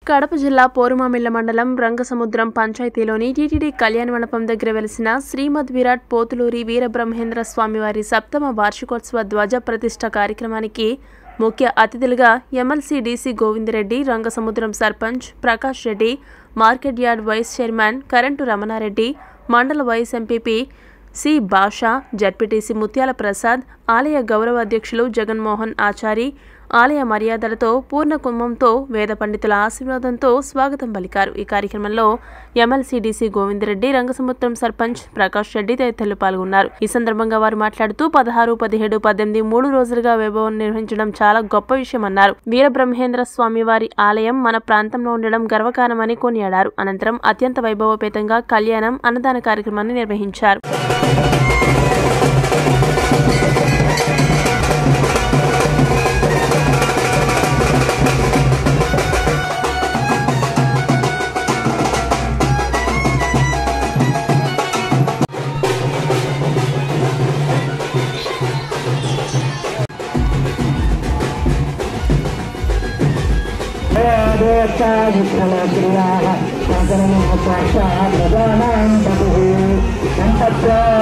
కడప జిల్లా పోరుమామిళ్ల మండలం రంగసముద్రం పంచాయతీలోని టీటీడీ కళ్యాణ మండపం దగ్గర వెలిసిన శ్రీమద్ విరాట్ పోతులూరి వీరబ్రహ్మేంద్ర స్వామివారి సప్తమ వార్షికోత్సవ ధ్వజ ప్రతిష్ఠ కార్యక్రమానికి ముఖ్య అతిథులుగా MLC DC Govindareddy Rangasamudram sarpanch Prakash Reddy market yard vice chairman current Ramanareddy మండల vice MPP C Basha ZPTC Mutyala Prasad ఆలయ గౌరవ అధ్యక్షులు జగన్మోహన్ ఆచారి ఆలయ మర్యాదలతో పూర్ణ కుంభంతో వేద పండితుల ఆశీర్వాదంతో స్వాగతం పలికారు ఈ కార్యక్రమంలో ఎమ్మెల్సీ డీసీ గోవిందరెడ్డి రంగసముద్రం సర్పంచ్ ప్రకాష్ రెడ్డి తదితరులు పాల్గొన్నారు ఈ సందర్భంగా వారు మాట్లాడుతూ పదహారు పదిహేడు పద్దెనిమిది మూడు రోజులుగా వైభవం నిర్వహించడం చాలా గొప్ప విషయమన్నారు వీరబ్రహ్మేంద్ర స్వామి వారి ఆలయం మన ప్రాంతంలో ఉండడం గర్వకారణమని కొనియాడారు అనంతరం అత్యంత వైభవపేతంగా కళ్యాణం అన్నదాన కార్యక్రమాన్ని నిర్వహించారు దేవతావిఠలక్రియాः సకలమోక్షాः ప్రదానాం బహుः సంపత్యా